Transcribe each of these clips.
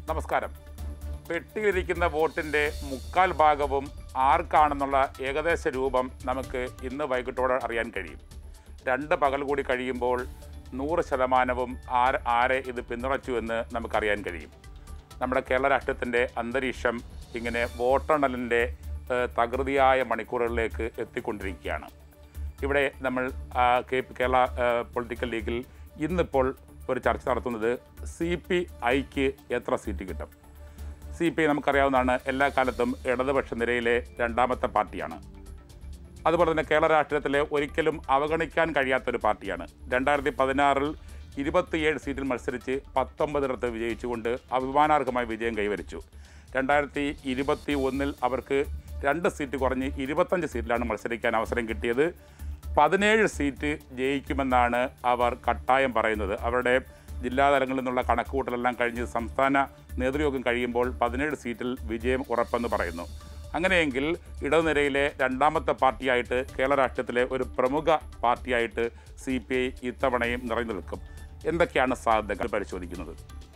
നമസ്കാരം പെട്ടിയിലിരിക്കുന്ന വോട്ടിൻ്റെ മുക്കാൽ ഭാഗവും ആർക്കാണെന്നുള്ള ഏകദേശ രൂപം നമുക്ക് ഇന്ന് വൈകിട്ടോടെ അറിയാൻ കഴിയും രണ്ട് പകൽ കൂടി കഴിയുമ്പോൾ നൂറ് ശതമാനവും ആര് ആരെ ഇത് പിന്തുണച്ചു എന്ന് നമുക്കറിയാൻ കഴിയും നമ്മുടെ കേരള രാഷ്ട്രത്തിൻ്റെ അന്തരീക്ഷം ഇങ്ങനെ വോട്ടെണ്ണലിൻ്റെ ഏഹ്, തകൃതിയായ മണിക്കൂറുകളിലേക്ക് എത്തിക്കൊണ്ടിരിക്കുകയാണ് ഇവിടെ നമ്മൾ ആ, കെ- കേരള ഏഹ്, പൊളിറ്റിക്കൽ ലീഗിൽ ഇന്നിപ്പോൾ ഒരു ചർച്ച നടത്തുന്നത് സി പി ഐക്ക് എത്ര സീറ്റ് കിട്ടും സി പി ഐ നമുക്കറിയാവുന്നതാണ് എല്ലാ കാലത്തും ഇടതുപക്ഷ നിരയിലെ രണ്ടാമത്തെ പാർട്ടിയാണ് അതുപോലെ തന്നെ കേരള രാഷ്ട്രീയത്തിലെ ഒരിക്കലും അവഗണിക്കാൻ കഴിയാത്തൊരു പാർട്ടിയാണ് രണ്ടായിരത്തി പതിനാറിൽ ഇരുപത്തിയേഴ് സീറ്റിൽ മത്സരിച്ച് പത്തൊമ്പതിടത്ത് വിജയിച്ചുകൊണ്ട് അഭിമാനാർഹമായ വിജയം കൈവരിച്ചു രണ്ടായിരത്തി ഇരുപത്തി ഒന്നിൽ അവർക്ക് രണ്ട് സീറ്റ് കുറഞ്ഞ് ഇരുപത്തഞ്ച് സീറ്റിലാണ് മത്സരിക്കാൻ അവസരം കിട്ടിയത് പതിനേഴ് സീറ്റ് ജയിക്കുമെന്നാണ് അവർ കട്ടായം പറയുന്നത് അവരുടെ ജില്ലാതലങ്ങളിൽ നിന്നുള്ള കണക്കുകൂട്ടലെല്ലാം കഴിഞ്ഞ് സംസ്ഥാന നേതൃയോഗം കഴിയുമ്പോൾ പതിനേഴ് സീറ്റിൽ വിജയം ഉറപ്പെന്ന് പറയുന്നു അങ്ങനെയെങ്കിൽ ഇടതുനിരയിലെ രണ്ടാമത്തെ പാർട്ടിയായിട്ട് കേരള രാഷ്ട്രീയത്തിലെ ഒരു പ്രമുഖ പാർട്ടിയായിട്ട് സി പി ഐ ഇത്തവണയും നിറഞ്ഞു നിൽക്കും എന്തൊക്കെയാണ് സാധ്യതകൾ പരിശോധിക്കുന്നത്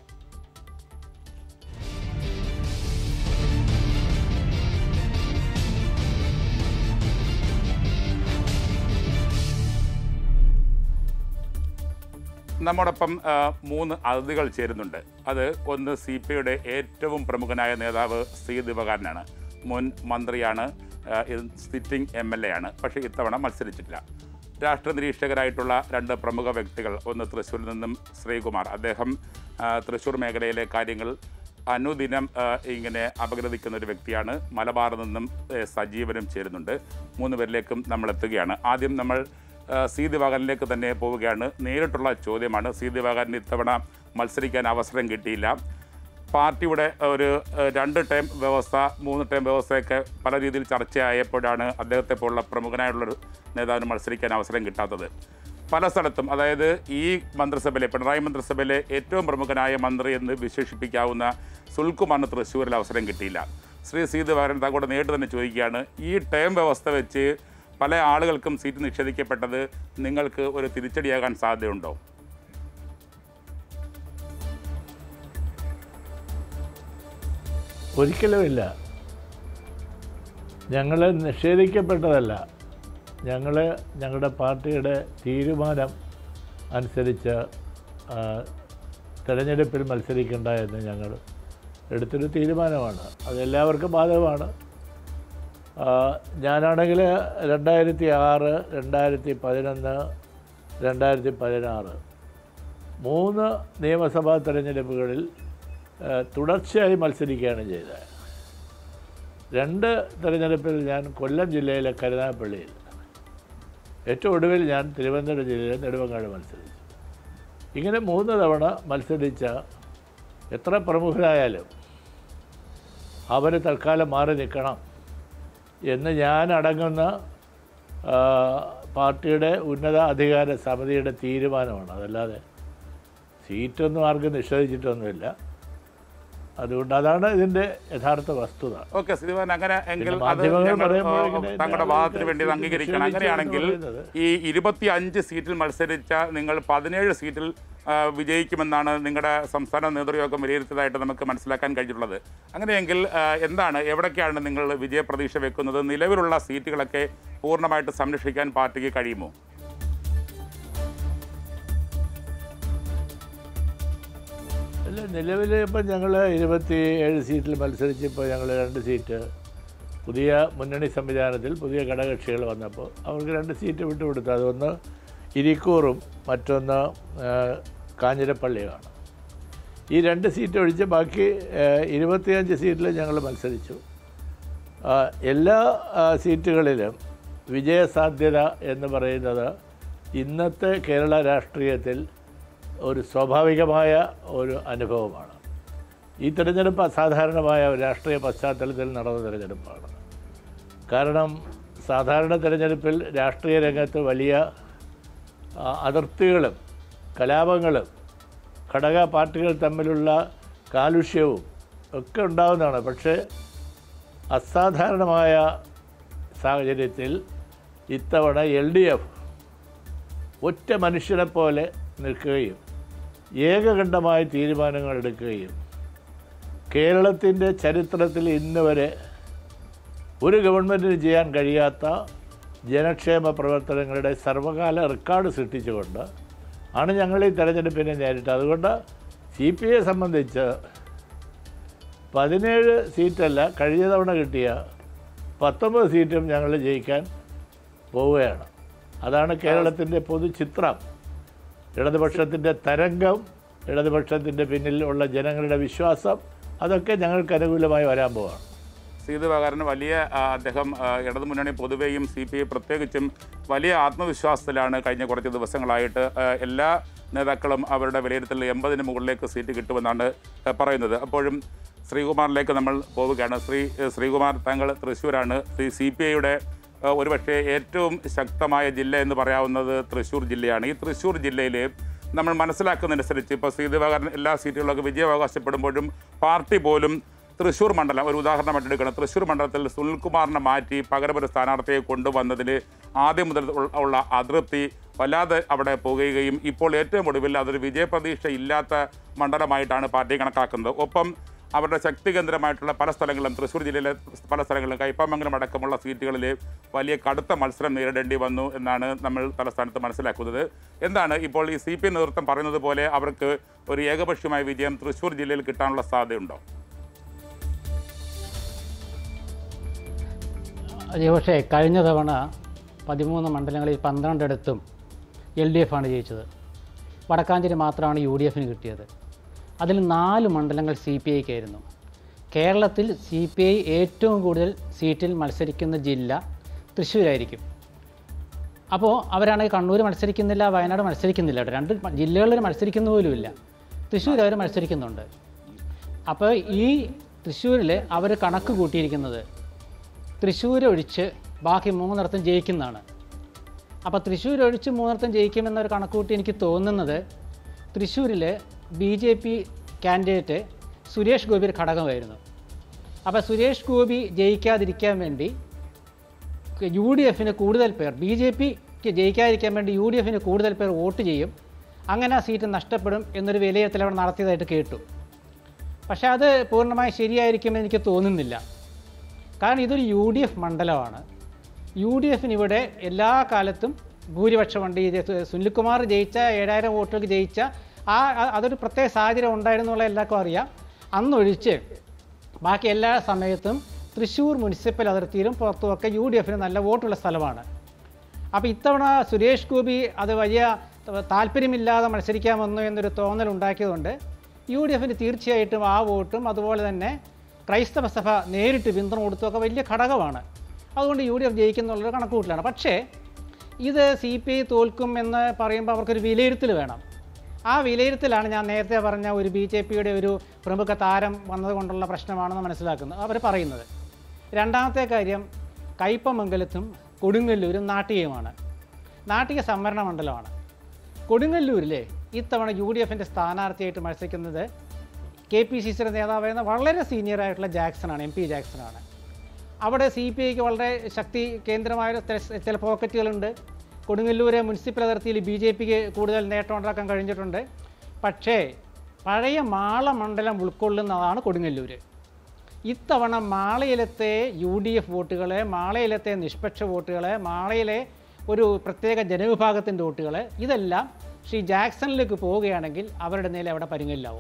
നമ്മോടൊപ്പം ആ, മൂന്ന് അതിഥികൾ ചേരുന്നുണ്ട് അത് ഒന്ന് സി പി ഐയുടെ ഏറ്റവും പ്രമുഖനായ നേതാവ് സി ദിവാകരനാണ് മുൻ മന്ത്രിയാണ് ആ, ഇത് സിറ്റിംഗ് എം എൽ എ ആണ് പക്ഷേ ഇത്തവണ മത്സരിച്ചിട്ടില്ല രാഷ്ട്രീയ നിരീക്ഷകരായിട്ടുള്ള രണ്ട് പ്രമുഖ വ്യക്തികൾ ഒന്ന് തൃശ്ശൂരിൽ നിന്നും ശ്രീകുമാർ അദ്ദേഹം ആ, തൃശ്ശൂർ മേഖലയിലെ കാര്യങ്ങൾ അനുദിനം ആ, ഇങ്ങനെ അപഗ്രഥിക്കുന്ന ഒരു വ്യക്തിയാണ് മലബാറിൽ നിന്നും ഏ, സജീവനും ചേരുന്നുണ്ട് മൂന്ന് പേരിലേക്കും നമ്മൾ എത്തുകയാണ് ആദ്യം നമ്മൾ ആ, സി ദിവാകരനിലേക്ക് തന്നെ പോവുകയാണ് നേരിട്ടുള്ള ചോദ്യമാണ് സി ദിവാകരന് ഇത്തവണ മത്സരിക്കാൻ അവസരം കിട്ടിയില്ല പാർട്ടിയുടെ ഒരു ഏഹ്, രണ്ട് ടൈം വ്യവസ്ഥ മൂന്ന് ടൈം വ്യവസ്ഥയൊക്കെ പല രീതിയിൽ ചർച്ചയായപ്പോഴാണ് അദ്ദേഹത്തെ പോലുള്ള പ്രമുഖനായുള്ളൊരു നേതാവിന് മത്സരിക്കാൻ അവസരം കിട്ടാത്തത് പല സ്ഥലത്തും അതായത് ഈ മന്ത്രിസഭയിലെ പിണറായി മന്ത്രിസഭയിലെ ഏറ്റവും പ്രമുഖനായ മന്ത്രി എന്ന് വിശേഷിപ്പിക്കാവുന്ന സുൽകുമാറിന് തൃശ്ശൂരിൽ അവസരം കിട്ടിയില്ല ശ്രീ സി ദിവാകരൻ താങ്കളോട് നേരിട്ട് തന്നെ ചോദിക്കുകയാണ് ഈ ടേം വ്യവസ്ഥ വെച്ച് പല ആളുകൾക്കും സീറ്റ് നിഷേധിക്കപ്പെട്ടത് നിങ്ങൾക്ക് ഒരു തിരിച്ചടിയാകാൻ സാധ്യതയുണ്ടോ ഒരിക്കലുമില്ല ഞങ്ങൾ നിഷേധിക്കപ്പെട്ടതല്ല ഞങ്ങൾ ഞങ്ങളുടെ പാർട്ടിയുടെ തീരുമാനം അനുസരിച്ച് ആ, തെരഞ്ഞെടുപ്പിൽ മത്സരിക്കേണ്ട എന്ന് ഞങ്ങൾ എടുത്തൊരു തീരുമാനമാണ് അത് എല്ലാവർക്കും ബാധകമാണ് ആ, ഞാനാണെങ്കിൽ രണ്ടായിരത്തി ആറ് രണ്ടായിരത്തി പതിനൊന്ന് രണ്ടായിരത്തി പതിനാറ് മൂന്ന് നിയമസഭാ തെരഞ്ഞെടുപ്പുകളിൽ ആ, തുടർച്ചയായി മത്സരിക്കുകയാണ് ചെയ്തത് രണ്ട് തെരഞ്ഞെടുപ്പിൽ ഞാൻ കൊല്ലം ജില്ലയിലെ കരുനാഗപ്പള്ളിയിൽ ഏറ്റവും ഒടുവിൽ ഞാൻ തിരുവനന്തപുരം ജില്ലയിലെ നെടുവങ്ങാട് മത്സരിച്ചു ഇങ്ങനെ മൂന്ന് തവണ മത്സരിച്ച എത്ര പ്രമുഖരായാലും അവർ തൽക്കാലം മാറി നിൽക്കണം എന്ന് ഞാൻ അടങ്ങുന്ന ആ, പാർട്ടിയുടെ ഉന്നത അധികാര സമിതിയുടെ തീരുമാനമാണ് അതല്ലാതെ സീറ്റൊന്നും ആർക്കും നിഷേധിച്ചിട്ടൊന്നുമില്ല അതുകൊണ്ട് അതാണ് ഇതിൻ്റെ യഥാർത്ഥ വസ്തുത ഓക്കെ ശ്രീധരൻ അങ്ങനെ എങ്കിൽ പിന്നെ അത് മാധ്യമങ്ങൾ ഞങ്ങൾ, പറയുമ്പോൾ ഏഹ്, ഇങ്ങനെ താങ്കളുടെ ആളുകൾ വാദത്തിന് വേണ്ടി ഇത് സീറ്റ് അംഗീകരിക്കണം നിഷേധിച്ചു അങ്ങനെയാണെങ്കിൽ എന്ന് പറയുന്നത്. ഈ ഇരുപത്തി അഞ്ച് സീറ്റിൽ മത്സരിച്ച നിങ്ങൾ പതിനേഴ് സീറ്റിൽ ആ, വിജയിക്കുമെന്നാണ് നിങ്ങളുടെ സംസ്ഥാന നേതൃയോഗം വിലയിരുത്തിയതായിട്ട് നമുക്ക് മനസ്സിലാക്കാൻ കഴിഞ്ഞിട്ടുള്ളത് അങ്ങനെയെങ്കിൽ ആ, എന്താണ് എവിടേക്കാണ് നിങ്ങൾ വിജയപ്രതീക്ഷ വെക്കുന്നത് നിലവിലുള്ള സീറ്റുകളൊക്കെ പൂർണ്ണമായിട്ട് സംരക്ഷിക്കാൻ പാർട്ടിക്ക് കഴിയുമോ അല്ല നിലവിൽ ഇപ്പം ഞങ്ങൾ ഇരുപത്തി ഏഴ് സീറ്റിൽ മത്സരിച്ചപ്പോൾ ഞങ്ങൾ രണ്ട് സീറ്റ് പുതിയ മുന്നണി സംവിധാനത്തിൽ പുതിയ ഘടകകക്ഷികൾ വന്നപ്പോൾ അവർക്ക് രണ്ട് സീറ്റ് വിട്ടുകൊടുത്തു അതൊന്ന് ഇരിക്കൂറും മറ്റൊന്ന് ആ, കാഞ്ഞിരപ്പള്ളിയുമാണ് ഈ രണ്ട് സീറ്റ് ഒഴിച്ച് ബാക്കി ആ, ഇരുപത്തിയഞ്ച് സീറ്റിൽ ഞങ്ങൾ മത്സരിച്ചു ആ, എല്ലാ ആ, സീറ്റുകളിലും വിജയസാധ്യത എന്ന് പറയുന്നത് ഇന്നത്തെ കേരള രാഷ്ട്രീയത്തിൽ ഒരു സ്വാഭാവികമായ ഒരു അനുഭവമാണ് ഈ തിരഞ്ഞെടുപ്പ് അസാധാരണമായ ഒരു രാഷ്ട്രീയ പശ്ചാത്തലത്തിൽ നടന്ന തിരഞ്ഞെടുപ്പാണ് കാരണം സാധാരണ തിരഞ്ഞെടുപ്പിൽ രാഷ്ട്രീയ രംഗത്ത് വലിയ ആ, അതിർത്തികളും കലാപങ്ങളും ഘടക പാർട്ടികൾ തമ്മിലുള്ള കാലുഷ്യവും ഒക്കെ ഉണ്ടാകുന്നതാണ് പക്ഷേ അസാധാരണമായ സാഹചര്യത്തിൽ ഇത്തവണ എൽ ഡി എഫ് ഒറ്റ മനുഷ്യനെ പോലെ നിൽക്കുകയും ഏകകണ്ഠമായ തീരുമാനങ്ങൾ എടുക്കുകയും കേരളത്തിൻ്റെ ചരിത്രത്തിൽ ഇന്ന് വരെ ഒരു ഗവൺമെൻറ്റിന് ചെയ്യാൻ കഴിയാത്ത ജനക്ഷേമ പ്രവർത്തനങ്ങളുടെ സർവകാല റെക്കോർഡ് സൃഷ്ടിച്ചുകൊണ്ട് ആണ് ഞങ്ങൾ ഈ തെരഞ്ഞെടുപ്പിനെ നേരിട്ടത് അതുകൊണ്ട് സി പി ഐയെ സംബന്ധിച്ച് പതിനേഴ് സീറ്റല്ല കഴിഞ്ഞ തവണ കിട്ടിയ പത്തൊമ്പത് സീറ്റും ഞങ്ങൾ ജയിക്കാൻ പോവുകയാണ് അതാണ് കേരളത്തിൻ്റെ പൊതുചിത്രം ഇടതുപക്ഷത്തിൻ്റെ തരംഗം ഇടതുപക്ഷത്തിൻ്റെ പിന്നിൽ ഉള്ള ജനങ്ങളുടെ വിശ്വാസം അതൊക്കെ ഞങ്ങൾക്ക് അനുകൂലമായി വരാൻ പോവാണ് സീത് പകരന് വലിയ ആ, അദ്ദേഹം ആ, ഇടതുമുന്നണി പൊതുവെയും സി പി ഐ പ്രത്യേകിച്ചും വലിയ ആത്മവിശ്വാസത്തിലാണ് കഴിഞ്ഞ കുറച്ച് ദിവസങ്ങളായിട്ട് ആ, എല്ലാ നേതാക്കളും അവരുടെ വിലയിരുത്തൽ എൺപതിന് മുകളിലേക്ക് സീറ്റ് കിട്ടുമെന്നാണ് ആ, പറയുന്നത് അപ്പോഴും ശ്രീകുമാറിലേക്ക് നമ്മൾ പോവുകയാണ് ശ്രീ ശ്രീകുമാർ താങ്കൾ തൃശ്ശൂരാണ് ഈ സി പി ഐയുടെ ഒരുപക്ഷെ ഏറ്റവും ശക്തമായ ജില്ല എന്ന് പറയാവുന്നത് തൃശ്ശൂർ ജില്ലയാണ് ഈ തൃശ്ശൂർ ജില്ലയിൽ നമ്മൾ മനസ്സിലാക്കുന്നതനുസരിച്ച് ഇപ്പോൾ സി ദിവാകരൻ എല്ലാ സീറ്റുകളിലൊക്കെ വിജയം അവകാശപ്പെടുമ്പോഴും പാർട്ടി പോലും തൃശ്ശൂർ മണ്ഡലം ഒരു ഉദാഹരണമായിട്ട് എടുക്കണം തൃശ്ശൂർ മണ്ഡലത്തിൽ സുനിൽകുമാറിനെ മാറ്റി പകരം ഒരു സ്ഥാനാർത്ഥിയെ കൊണ്ടുവന്നതിൽ ആദ്യം മുതൽ ഉള്ള- ഉള്ള അതൃപ്തി വല്ലാതെ അവിടെ പോകുകയും ഇപ്പോൾ ഏറ്റവും ഒടുവിൽ അതൊരു വിജയപ്രതീക്ഷ ഇല്ലാത്ത മണ്ഡലമായിട്ടാണ് പാർട്ടി കണക്കാക്കുന്നത് ഒപ്പം അവരുടെ ശക്തി കേന്ദ്രമായിട്ടുള്ള പല സ്ഥലങ്ങളിലും തൃശ്ശൂർ ജില്ലയിലെ പല സ്ഥലങ്ങളിലും കൈപ്പമംഗലം അടക്കമുള്ള സീറ്റുകളിൽ വലിയ കടുത്ത മത്സരം നേരിടേണ്ടി വന്നു എന്നാണ് നമ്മൾ തലസ്ഥാനത്ത് മനസ്സിലാക്കുന്നത് എന്താണ് ഇപ്പോൾ ഈ സി പി നേതൃത്വം പറയുന്നത് പോലെ അവർക്ക് ഒരു ഏകപക്ഷീയമായ വിജയം തൃശ്ശൂർ ജില്ലയിൽ കിട്ടാനുള്ള സാധ്യതയുണ്ടോ പക്ഷേ കഴിഞ്ഞ തവണ പതിമൂന്ന് മണ്ഡലങ്ങളിൽ പന്ത്രണ്ടിടത്തും എൽ ഡി എഫ് ആണ് ജയിച്ചത് വടക്കാഞ്ചേരി മാത്രമാണ് യു ഡി എഫിന് കിട്ടിയത് അതിൽ നാല് മണ്ഡലങ്ങൾ സി പി ഐക്കായിരുന്നു കേരളത്തിൽ സി പി ഐ ഏറ്റവും കൂടുതൽ സീറ്റിൽ മത്സരിക്കുന്ന ജില്ല തൃശ്ശൂരായിരിക്കും അപ്പോൾ അവരാണെങ്കിൽ കണ്ണൂർ മത്സരിക്കുന്നില്ല വയനാട് മത്സരിക്കുന്നില്ല കേട്ടോ രണ്ട് മ- ജില്ലകളിൽ മത്സരിക്കുന്ന പോലുമില്ല തൃശ്ശൂർ അവർ മത്സരിക്കുന്നുണ്ട് അപ്പോൾ ഈ തൃശ്ശൂരിൽ അവർ കണക്ക് കൂട്ടിയിരിക്കുന്നത് തൃശ്ശൂർ ഒഴിച്ച് ബാക്കി മൂന്നിടത്തും ജയിക്കുന്നതാണ് അപ്പോൾ തൃശ്ശൂർ ഒഴിച്ച് മൂന്നിടത്തും ജയിക്കുമെന്നൊരു കണക്കൂട്ടി എനിക്ക് തോന്നുന്നത് തൃശ്ശൂരിൽ B J P candidate Suresh Gopi ഒരു ഘടകമായിരുന്നു അപ്പോൾ സുരേഷ് ഗോപി ജയിക്കാതിരിക്കാൻ വേണ്ടി യു ഡി എഫിന് കൂടുതൽ പേർ ബി ജെ പിക്ക് ജയിക്കാതിരിക്കാൻ വേണ്ടി യു ഡി എഫിന് കൂടുതൽ പേർ വോട്ട് ചെയ്യും അങ്ങനെ ആ സീറ്റ് നഷ്ടപ്പെടും എന്നൊരു വിലയിരുത്തൽ അവിടെ നടത്തിയതായിട്ട് കേട്ടു പക്ഷേ അത് പൂർണ്ണമായി ശരിയായിരിക്കുമെന്ന് എനിക്ക് തോന്നുന്നില്ല കാരണം ഇതൊരു യു ഡി എഫ് മണ്ഡലമാണ് യു ഡി എഫിന് ഇവിടെ എല്ലാ കാലത്തും ഭൂരിപക്ഷമുണ്ട് ഈ ജെ- സുനിൽകുമാർ ജയിച്ച ഏഴായിരം വോട്ടുകൾക്ക് ജയിച്ച ആ ആ- അതൊരു പ്രത്യേക സാഹചര്യം ഉണ്ടായിരുന്നുള്ള എല്ലാവർക്കും അറിയാം അന്നൊഴിച്ച് ബാക്കി എല്ലാ സമയത്തും തൃശ്ശൂർ മുനിസിപ്പൽ അതിർത്തിയിലും പുറത്തുമൊക്കെ യു ഡി എഫിന് നല്ല വോട്ടുള്ള സ്ഥലമാണ് അപ്പോൾ ഇത്തവണ സുരേഷ് ഗോപി അത് വലിയ താല്പര്യമില്ലാതെ മത്സരിക്കാമെന്നോ എന്നൊരു തോന്നൽ ഉണ്ടാക്കിയതുകൊണ്ട് യു ഡി എഫിന് തീർച്ചയായിട്ടും ആ വോട്ടും അതുപോലെ തന്നെ ക്രൈസ്തവ സഭ നേരിട്ട് പിന്തുണ കൊടുത്തൊക്കെ വലിയ ഘടകമാണ് അതുകൊണ്ട് യു ഡി എഫ് ജയിക്കുന്നുള്ളൊരു കണക്കുകൂട്ടലാണ് പക്ഷേ ഇത് സി പി ഐ തോൽക്കും എന്ന് പറയുമ്പോൾ അവർക്കൊരു വിലയിരുത്തൽ വേണം ആ വിലയിരുത്തലാണ് ഞാൻ നേരത്തെ പറഞ്ഞ ഒരു ബി ജെ പിയുടെ ഒരു പ്രമുഖ താരം വന്നതുകൊണ്ടുള്ള പ്രശ്നമാണെന്ന് മനസ്സിലാക്കുന്നത് അവർ പറയുന്നത് രണ്ടാമത്തെ കാര്യം കയ്പമംഗലത്തും കൊടുങ്ങല്ലൂരും നാട്ടികയുമാണ് നാട്ടിക സംവരണ മണ്ഡലമാണ് കൊടുങ്ങല്ലൂരിലെ ഇത്തവണ യു ഡി എഫിൻ്റെ സ്ഥാനാർത്ഥിയായിട്ട് മത്സരിക്കുന്നത് കെ പി സി സിയുടെ നേതാവായിരുന്ന വളരെ സീനിയർ ആയിട്ടുള്ള ജാക്സണാണ് എം പി ജാക്സണാണ് അവിടെ സി പി ഐക്ക് വളരെ ശക്തി കേന്ദ്രമായ ചില- ചില പോക്കറ്റുകളുണ്ട് കൊടുങ്ങല്ലൂരെ മുനിസിപ്പൽ അതിർത്തിയിൽ ബി ജെ പിക്ക് കൂടുതൽ നേട്ടം ഉണ്ടാക്കാൻ കഴിഞ്ഞിട്ടുണ്ട് പക്ഷേ പഴയ മാള മണ്ഡലം ഉൾക്കൊള്ളുന്നതാണ് കൊടുങ്ങല്ലൂർ ഇത്തവണ മാളയിലത്തെ യു ഡി എഫ് വോട്ടുകളെ മാളയിലത്തെ നിഷ്പക്ഷ വോട്ടുകളെ മാളയിലെ ഒരു പ്രത്യേക ജനവിഭാഗത്തിൻ്റെ വോട്ടുകൾ ഇതെല്ലാം ശ്രീ ജാക്സണിലേക്ക് പോവുകയാണെങ്കിൽ അവരുടെ നില അവിടെ പരിങ്ങലിലാവും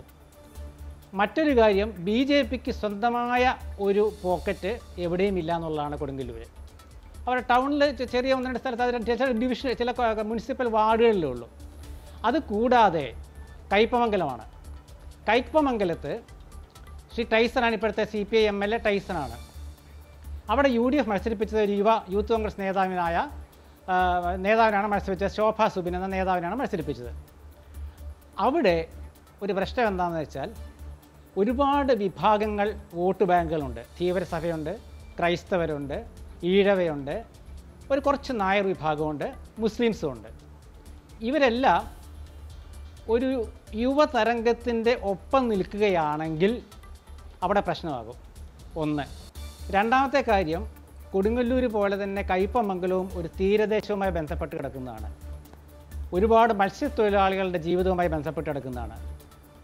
മറ്റൊരു കാര്യം ബി ജെ പിക്ക് സ്വന്തമായ ഒരു പോക്കറ്റ് എവിടെയും ഇല്ല എന്നുള്ളതാണ് കൊടുങ്ങല്ലൂർ അവിടെ ടൗണിൽ ചെറിയ ഒന്ന് രണ്ട് സ്ഥലത്ത് അതിന് ചില ഡിവിഷൻ ചില ക- മുനിസിപ്പൽ വാർഡുകളിലേ ഉള്ളൂ അത് കൂടാതെ കയ്പമംഗലമാണ് കയ്പമംഗലത്ത് ശ്രീ ടൈസണാണ് ഇപ്പോഴത്തെ C P I M L A ടൈസണാണ് അവിടെ യു ഡി എഫ് മത്സരിപ്പിച്ചത് ഒരു യുവ യൂത്ത് കോൺഗ്രസ് നേതാവിനായ ആ, നേതാവിനാണ് മത്സരിപ്പിച്ചത് ശോഭ സുബിൻ എന്ന നേതാവിനാണ് മത്സരിപ്പിച്ചത് അവിടെ ഒരു പ്രശ്നം എന്താണെന്ന് വെച്ചാൽ ഒരുപാട് വിഭാഗങ്ങൾ വോട്ട് ബാങ്കുകളുണ്ട് തീവ്രസഭയുണ്ട് ക്രൈസ്തവരുണ്ട് ഈഴവയുണ്ട് ഒരു കുറച്ച് നായർ വിഭാഗമുണ്ട് മുസ്ലിംസും ഉണ്ട് ഇവരെല്ലാം ഒരു യുവതരംഗത്തിൻ്റെ ഒപ്പം നിൽക്കുകയാണെങ്കിൽ അവിടെ പ്രശ്നമാകും ഒന്ന് രണ്ടാമത്തെ കാര്യം കൊടുങ്ങല്ലൂർ പോലെ തന്നെ കയ്പമംഗലവും ഒരു തീരദേശവുമായി ബന്ധപ്പെട്ട് കിടക്കുന്നതാണ് ഒരുപാട് മത്സ്യത്തൊഴിലാളികളുടെ ജീവിതവുമായി ബന്ധപ്പെട്ട് കിടക്കുന്നതാണ്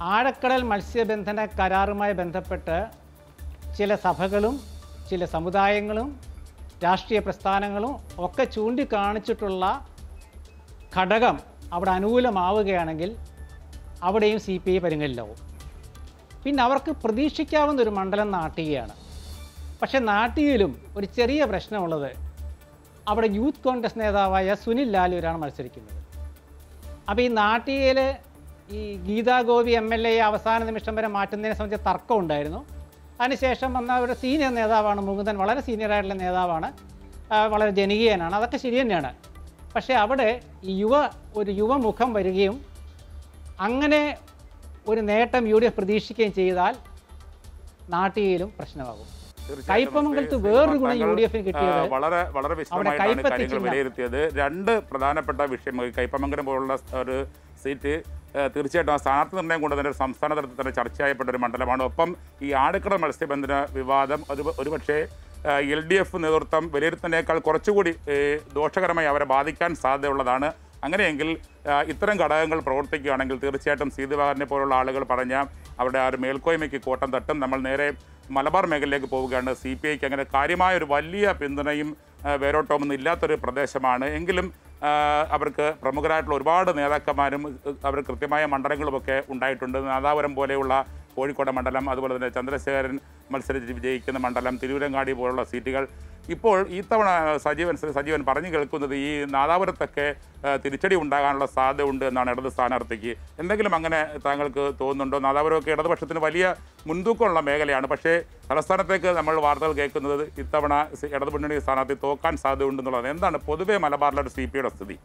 ആഴക്കടൽ മത്സ്യബന്ധന കരാറുമായി ബന്ധപ്പെട്ട് ചില സഭകളും ചില സമുദായങ്ങളും രാഷ്ട്രീയ പ്രസ്ഥാനങ്ങളും ഒക്കെ ചൂണ്ടിക്കാണിച്ചിട്ടുള്ള ഘടകം അവിടെ അനുകൂലമാവുകയാണെങ്കിൽ അവിടെയും സി പി ഐ പരിങ്ങലിലാവും പിന്നെ അവർക്ക് പ്രതീക്ഷിക്കാവുന്ന ഒരു മണ്ഡലം നാട്ടികയാണ് പക്ഷേ നാട്ടികയിലും ഒരു ചെറിയ പ്രശ്നമുള്ളത് അവിടെ യൂത്ത് കോൺഗ്രസ് നേതാവായ സുനിൽ ലാലൂരാണ് മത്സരിക്കുന്നത് അപ്പോൾ ഈ നാട്ടികയിൽ ഈ Geetha Gopi M L A അവസാന നിമിഷം വരെ മാറ്റുന്നതിനെ സംബന്ധിച്ച് തർക്കം ഉണ്ടായിരുന്നു അതിനുശേഷം വന്ന ഒരു സീനിയർ നേതാവാണ് മുകുന്ദൻ വളരെ സീനിയർ ആയിട്ടുള്ള നേതാവാണ് ആ, വളരെ ജനകീയനാണ് അതൊക്കെ ശരി തന്നെയാണ് പക്ഷേ അവിടെ ഈ യുവ ഒരു യുവമുഖം വരികയും അങ്ങനെ ഒരു നേട്ടം യു ഡി എഫ് പ്രതീക്ഷിക്കുകയും ചെയ്താൽ നാട്ടികയിലും പ്രശ്നമാകും തീർച്ചയായിട്ടും കയ്പമംഗലത്ത് ശ്രീ വേറൊരു ഗുണം താങ്കൾ, യു ഡി എഫിന് കിട്ടിയത് ആ, വളരെ വളരെ വിശദമായിട്ടാണ് കയ്പെത്തി കാര്യങ്ങൾ ചിഹ്നം. വിലയിരുത്തിയത് രണ്ട് പ്രധാനപ്പെട്ട വിഷയങ്ങൾ ഈ കയ്പമംഗലം പോലുള്ള ഒരു സീറ്റ് ആ, തീർച്ചയായിട്ടും ആ സ്ഥാനാർത്ഥി നിർണ്ണയം കൊണ്ട് തന്നെ ഒരു സംസ്ഥാന തലത്തിൽ തന്നെ ചർച്ചയായപ്പെട്ട ഒരു മണ്ഡലമാണ് ഒപ്പം ഈ ആഴക്കടൽ മത്സ്യബന്ധന വിവാദം അത് ഒരുപക്ഷെ എൽ ഡി എഫ് നേതൃത്വം വിലയിരുത്തുന്നതിനേക്കാൾ കുറച്ചുകൂടി ഏ, ദോഷകരമായി അവരെ ബാധിക്കാൻ സാധ്യതയുള്ളതാണ് അങ്ങനെയെങ്കിൽ ആ, ഇത്തരം ഘടകങ്ങൾ പ്രവർത്തിക്കുകയാണെങ്കിൽ തീർച്ചയായിട്ടും സീതുവാറിനെ പോലുള്ള ആളുകൾ പറഞ്ഞ അവരുടെ ആ ഒരു മേൽക്കോയ്മയ്ക്ക് കോട്ടം തട്ടും നമ്മൾ നേരെ മലബാർ മേഖലയിലേക്ക് പോവുകയാണ് സി പി ഐക്ക് അങ്ങനെ കാര്യമായ ഒരു വലിയ പിന്തുണയും ആ, വേരോട്ടമൊന്നും ഇല്ലാത്തൊരു പ്രദേശമാണ് എങ്കിലും ആ, അവർക്ക് പ്രമുഖരായിട്ടുള്ള ഒരുപാട് നേതാക്കന്മാരും ഇ- അവർ കൃത്യമായ മണ്ഡലങ്ങളുമൊക്കെ ഉണ്ടായിട്ടുണ്ട് നാദാപുരം പോലെയുള്ള കോഴിക്കോട് മണ്ഡലം അതുപോലെ തന്നെ ചന്ദ്രശേഖരൻ മത്സരിച്ച് വിജയിക്കുന്ന മണ്ഡലം തിരുവരങ്ങാടി പോലുള്ള സീറ്റുകൾ ഇപ്പോൾ ഈ തവണ സജീവൻ ശ്രീ സജീവൻ പറഞ്ഞു കേൾക്കുന്നത് ഈ നാദാപുരത്തൊക്കെ ആ, തിരിച്ചടി ഉണ്ടാകാനുള്ള സാധ്യത ഉണ്ട് എന്നാണ് ഇടത് സ്ഥാനാർത്ഥിക്ക് എന്തെങ്കിലും അങ്ങനെ താങ്കൾക്ക് തോന്നുന്നുണ്ടോ നാദാപുരമൊക്കെ ഇടതുപക്ഷത്തിന് വലിയ മുൻതൂക്കമുള്ള മേഖലയാണ് പക്ഷേ തലസ്ഥാനത്തേക്ക് നമ്മൾ വാർത്തകൾ കേൾക്കുന്നത് ഇത്തവണ സി- ഇടതു മുന്നണി സ്ഥാനാർത്ഥി തോക്കാൻ സാധ്യതയുണ്ടെന്നുള്ളതാണ് എന്താണ് പൊതുവേ മലബാറിലെ ഒരു സി പി യുടെ സ്ഥിതി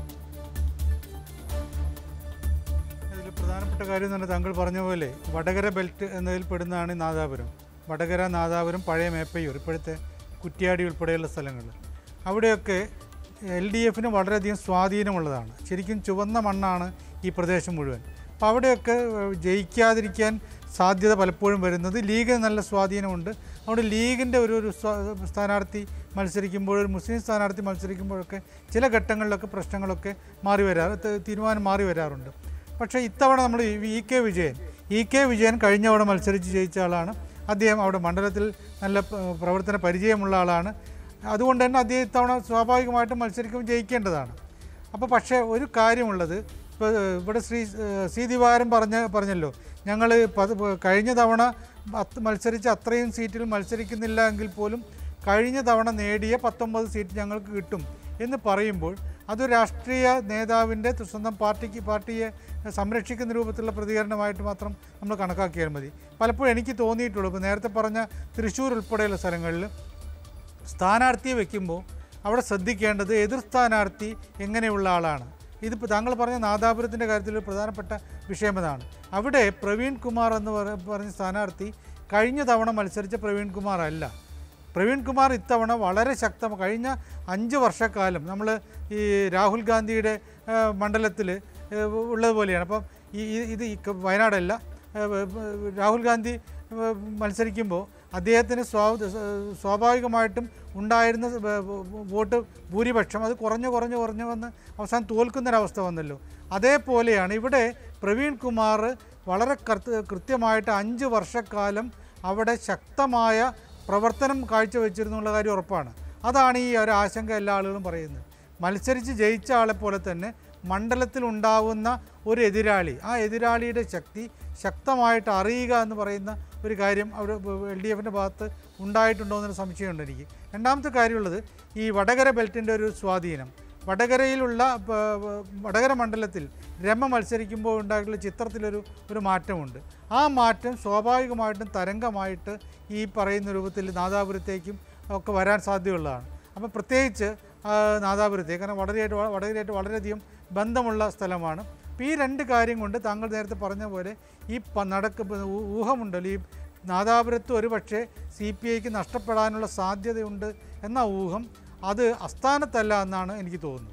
ഇതിൽ പ്രധാനപ്പെട്ട കാര്യം എന്ന് പറഞ്ഞാൽ താങ്കൾ പറഞ്ഞ പോലെ വടകര ബെൽറ്റ് എന്നതിൽ പെടുന്നതാണ് ഈ നാദാപുരം വടകര നാദാപുരം പഴയ മേപ്പയ്യൂർ ഇപ്പോഴത്തെ കുറ്റ്യാടി ഉൾപ്പെടെയുള്ള സ്ഥലങ്ങൾ അവിടെയൊക്കെ എൽ ഡി എഫിന് വളരെയധികം സ്വാധീനമുള്ളതാണ് ശരിക്കും ചുവന്ന മണ്ണാണ് ഈ പ്രദേശം മുഴുവൻ അപ്പോൾ അവിടെയൊക്കെ ഏഹ്, ജയിക്കാതിരിക്കാൻ സാധ്യത പലപ്പോഴും വരുന്നത് ലീഗിന് നല്ല സ്വാധീനമുണ്ട് അവിടെ ലീഗിൻ്റെ ഒരു ഒരു സ്വാ- സ്ഥാനാർത്ഥി മത്സരിക്കുമ്പോൾ ഒരു മുസ്ലിം സ്ഥാനാർത്ഥി മത്സരിക്കുമ്പോഴൊക്കെ ചില ഘട്ടങ്ങളിലൊക്കെ പ്രശ്നങ്ങളൊക്കെ മാറി വരാറ് ത- തീരുമാനം മാറി വരാറുണ്ട് പക്ഷേ ഇത്തവണ നമ്മൾ E K Vijayan E K Vijayan കഴിഞ്ഞ തവണ മത്സരിച്ച് ജയിച്ച ആളാണ് അദ്ദേഹം അവിടെ മണ്ഡലത്തിൽ നല്ല പ- പ്രവർത്തന പരിചയമുള്ള ആളാണ് അതുകൊണ്ട് തന്നെ അദ്ദേഹം ഇത്തവണ സ്വാഭാവികമായിട്ടും മത്സരിക്കുമ്പോൾ ജയിക്കേണ്ടതാണ് അപ്പോൾ പക്ഷേ ഒരു കാര്യമുള്ളത് ഇപ്പോൾ ഇവിടെ ശ്രീ ഏഹ് ശ്രീ ദിവാരം പറഞ്ഞ പറഞ്ഞല്ലോ ഞങ്ങൾ പത് കഴിഞ്ഞ തവണ അത് മത്സരിച്ച അത്രയും സീറ്റിൽ മത്സരിക്കുന്നില്ല എങ്കിൽ പോലും കഴിഞ്ഞ തവണ നേടിയ പത്തൊമ്പത് സീറ്റ് ഞങ്ങൾക്ക് കിട്ടും എന്ന് പറയുമ്പോൾ അത് രാഷ്ട്രീയ നേതാവിൻ്റെ സ്വന്തം പാർട്ടിക്ക് പാർട്ടിയെ സംരക്ഷിക്കുന്ന രൂപത്തിലുള്ള പ്രതികരണമായിട്ട് മാത്രം നമ്മൾ കണക്കാക്കിയാൽ മതി പലപ്പോഴും എനിക്ക് തോന്നിയിട്ടുള്ളൂ ഇപ്പോൾ നേരത്തെ പറഞ്ഞ തൃശ്ശൂർ ഉൾപ്പെടെയുള്ള സ്ഥലങ്ങളിൽ സ്ഥാനാർത്ഥിയെ വെക്കുമ്പോൾ അവിടെ ശ്രദ്ധിക്കേണ്ടത് എതിർ സ്ഥാനാർത്ഥി എങ്ങനെയുള്ള ആളാണ് ഇതിപ്പോൾ താങ്കൾ പറഞ്ഞ നാദാപുരത്തിൻ്റെ കാര്യത്തിൽ ഒരു പ്രധാനപ്പെട്ട വിഷയം അതാണ് അവിടെ പ്രവീൺ കുമാർ എന്ന് പറ- പറഞ്ഞ സ്ഥാനാർത്ഥി കഴിഞ്ഞ തവണ മത്സരിച്ച പ്രവീൺ കുമാർ അല്ല പ്രവീൺ കുമാർ ഇത്തവണ വളരെ ശക്തം കഴിഞ്ഞ അഞ്ച് വർഷക്കാലം നമ്മൾ ഈ രാഹുൽ ഗാന്ധിയുടെ മണ്ഡലത്തിൽ ഉള്ളതുപോലെയാണ് അപ്പം ഈ ഈ- ഇത് ഈ ക- വയനാടല്ല ഏഹ്, ഏഹ്, രാഹുൽ ഗാന്ധി ഏഹ്, മത്സരിക്കുമ്പോൾ അദ്ദേഹത്തിന് സ്വാ സ്വാഭാവികമായിട്ടും ഉണ്ടായിരുന്ന വ- വ- വോട്ട് ഭൂരിപക്ഷം അത് കുറഞ്ഞു കുറഞ്ഞു കുറഞ്ഞു വന്ന് അവസാനം തോൽക്കുന്നൊരവസ്ഥ വന്നല്ലോ അതേപോലെയാണ് ഇവിടെ പ്രവീൺ കുമാർ വളരെ കൃത്യ- കൃത്യമായിട്ട് അഞ്ച് വർഷക്കാലം അവിടെ ശക്തമായ പ്രവർത്തനം കാഴ്ചവെച്ചിരുന്നുള്ള കാര്യം ഉറപ്പാണ് അതാണ് ഈ ഒരു ആശങ്ക എല്ലാ ആളുകളും പറയുന്നത് മത്സരിച്ച് ജയിച്ച ആളെ പോലെ തന്നെ മണ്ഡലത്തിൽ ഉണ്ടാവുന്ന ഒരു എതിരാളി ആ എതിരാളിയുടെ ശക്തി ശക്തമായിട്ട് അറിയുക എന്ന് പറയുന്ന ഒരു കാര്യം അവിടെ എൽ ഡി എഫിൻ്റെ ഭാഗത്ത് ഉണ്ടായിട്ടുണ്ടോ എന്നൊരു സംശയമുണ്ട് എനിക്ക് രണ്ടാമത്തെ കാര്യമുള്ളത് ഈ വടകര ബെൽറ്റിൻ്റെ ഒരു സ്വാധീനം വടകരയിലുള്ള പ- പ- വടകര മണ്ഡലത്തിൽ രമ മത്സരിക്കുമ്പോൾ ഉണ്ടായിട്ടുള്ള ചിത്രത്തിലൊരു ഒരു മാറ്റമുണ്ട് ആ മാറ്റം സ്വാഭാവികമായിട്ടും തരംഗമായിട്ട് ഈ പറയുന്ന രൂപത്തിൽ നാദാപുരത്തേക്കും ഒക്കെ വരാൻ സാധ്യതയുള്ളതാണ് അപ്പോൾ പ്രത്യേകിച്ച് ആ, നാദാപുരത്തേക്ക് കാരണം വടകരയായിട്ട് വ- വടകരയായിട്ട് വളരെയധികം ബന്ധമുള്ള സ്ഥലമാണ് അപ്പോൾ ഈ രണ്ട് കാര്യം കൊണ്ട് താങ്കൾ നേരത്തെ പറഞ്ഞ പോലെ ഈ പ- നടക്ക് ഊ- ഊഹമുണ്ടല്ലോ ഈ നാദാപുരത്ത് ഒരു പക്ഷേ സി പി ഐക്ക് നഷ്ടപ്പെടാനുള്ള സാധ്യതയുണ്ട് എന്ന ഊഹം അത് അസ്ഥാനത്തല്ല എന്നാണ് എനിക്ക് തോന്നുന്നത്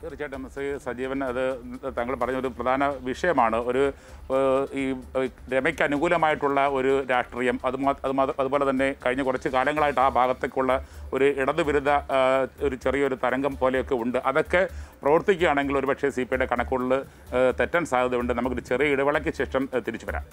തീർച്ചയായിട്ടും ശ്രീ സജീവൻ അത് താങ്കൾ പറഞ്ഞ ഒരു പ്രധാന വിഷയമാണ് ഒരു ഏഹ്, ഈ ഏഹ്, രമയ്ക്ക് അനുകൂലമായിട്ടുള്ള ഒരു രാഷ്ട്രീയം അത് മാ- അത് മാ- അതുപോലെ തന്നെ കഴിഞ്ഞ കുറച്ച് കാലങ്ങളായിട്ട് ആ ഭാഗത്തേക്കുള്ള ഒരു ഇടതുവിരുദ്ധ ഏഹ്, ഒരു ചെറിയൊരു തരംഗം പോലെയൊക്കെ ഉണ്ട് അതൊക്കെ പ്രവർത്തിക്കുകയാണെങ്കിൽ ഒരുപക്ഷെ സി പി ഐയുടെ കണക്കുകളിൽ ഏഹ്, തെറ്റാൻ സാധ്യതയുണ്ട് നമുക്കൊരു ചെറിയ ഇടവേളയ്ക്ക് ശേഷം ഏഹ്, തിരിച്ചു വരാം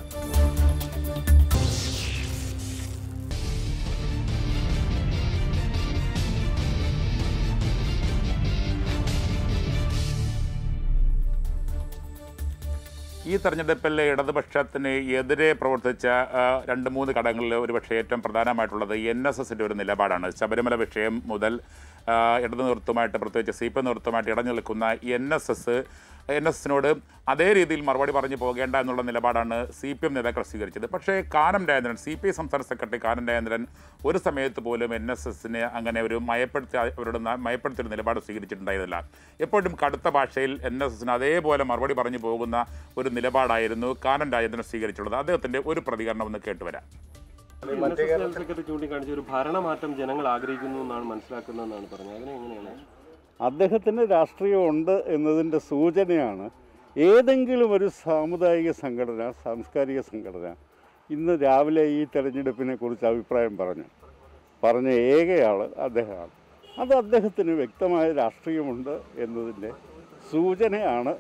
ഈ തെരഞ്ഞെടുപ്പിൽ ഇടതുപക്ഷത്തിന് എതിരെ പ്രവർത്തിച്ച ആ, രണ്ട് മൂന്ന് ഘടകങ്ങളിൽ ഒരുപക്ഷെ ഏറ്റവും പ്രധാനമായിട്ടുള്ളത് എൻ എസ് എസിൻ്റെ ഒരു നിലപാടാണ് ശബരിമല വിഷയം മുതൽ ആ, ഇടതു നേതൃത്വമായിട്ട് പ്രത്യേകിച്ച് സി പി എം നേതൃത്വമായിട്ട് ഇടഞ്ഞു നിൽക്കുന്ന N S S N S എസിനോട് അതേ രീതിയിൽ മറുപടി പറഞ്ഞു പോകേണ്ട എന്നുള്ള നിലപാടാണ് സി പി എം നേതാക്കൾ സ്വീകരിച്ചത് പക്ഷേ Kanam Rajendran C P I സംസ്ഥാന സെക്രട്ടറി കാനം രാജേന്ദ്രൻ ഒരു സമയത്ത് പോലും എൻ എസ് എസിനെ അങ്ങനെ ഒരു മയപ്പെടുത്തി അവരുടെ ന- മയപ്പെടുത്തിയൊരു നിലപാട് സ്വീകരിച്ചിട്ടുണ്ടായിരുന്നില്ല എപ്പോഴും കടുത്ത ഭാഷയിൽ എൻ എസ് എസിന് അതേപോലെ മറുപടി പറഞ്ഞു പോകുന്ന ഒരു നിലപാടായിരുന്നു കാനം രാജേന്ദ്രൻ സ്വീകരിച്ചുള്ളത് അദ്ദേഹത്തിൻ്റെ ഒരു പ്രതികരണം ഒന്ന് കേട്ടുവരാം മനസ്സ് ജനറൽ സെക്രട്ടറി ചൂണ്ടിക്കാണിച്ച ഒരു ഭരണമാറ്റം ജനങ്ങൾ ആഗ്രഹിക്കുന്നു എന്നാണ് മനസ്സിലാക്കുന്നതെന്നാണ് പറഞ്ഞത് അതിനെ എങ്ങനെയാണ് അദ്ദേഹത്തിന് രാഷ്ട്രീയമുണ്ട് എന്നതിൻ്റെ സൂചനയാണ് ഏതെങ്കിലും ഒരു സാമുദായിക സംഘടന സാംസ്കാരിക സംഘടന ഇന്ന് രാവിലെ ഈ തെരഞ്ഞെടുപ്പിനെ കുറിച്ച് അഭിപ്രായം പറഞ്ഞു പറഞ്ഞ ഏകയാൾ അദ്ദേഹമാണ് അത് അദ്ദേഹത്തിന് വ്യക്തമായ രാഷ്ട്രീയമുണ്ട് എന്നതിൻ്റെ സൂചനയാണ്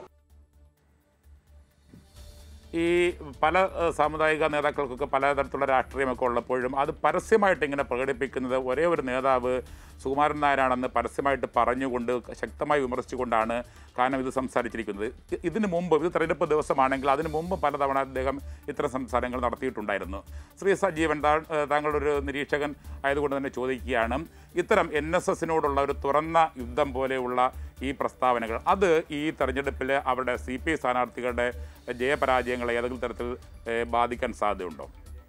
ഈ പല ഏഹ്, സാമുദായിക നേതാക്കൾക്കൊക്കെ പലതരത്തിലുള്ള രാഷ്ട്രീയമൊക്കെ ഉള്ളപ്പോഴും അത് പരസ്യമായിട്ട് ഇങ്ങനെ പ്രകടിപ്പിക്കുന്നത് ഒരേ ഒരു നേതാവ് സുകുമാരൻ നായരാണെന്ന് പരസ്യമായിട്ട് പറഞ്ഞുകൊണ്ട് ശക്തമായി വിമർശിച്ചുകൊണ്ടാണ് കാനം ഇത് സംസാരിച്ചിരിക്കുന്നത് ഇ- ഇതിനു മുമ്പ് ഇത് തെരഞ്ഞെടുപ്പ് ദിവസമാണെങ്കിൽ അതിനു മുമ്പ് പലതവണ അദ്ദേഹം ഇത്തരം സംസാരങ്ങൾ നടത്തിയിട്ടുണ്ടായിരുന്നു ശ്രീ സജീവൻ താ- ഏഹ്, താങ്കളുടെ ഒരു നിരീക്ഷകൻ ആയതുകൊണ്ട് തന്നെ ചോദിക്കുകയാണ് ഇത്തരം എൻ എസ് എസിനോടുള്ള ഒരു തുറന്ന യുദ്ധം പോലെയുള്ള ഈ പ്രസ്താവനകൾ അത് ഈ തെരഞ്ഞെടുപ്പിൽ അവരുടെ സി പി ഐ സ്ഥാനാർത്ഥികളുടെ ജയപരാജയങ്ങളെ ഏതെങ്കിലും തരത്തിൽ ഏഹ്, ബാധിക്കാൻ സാധ്യതയുണ്ടോ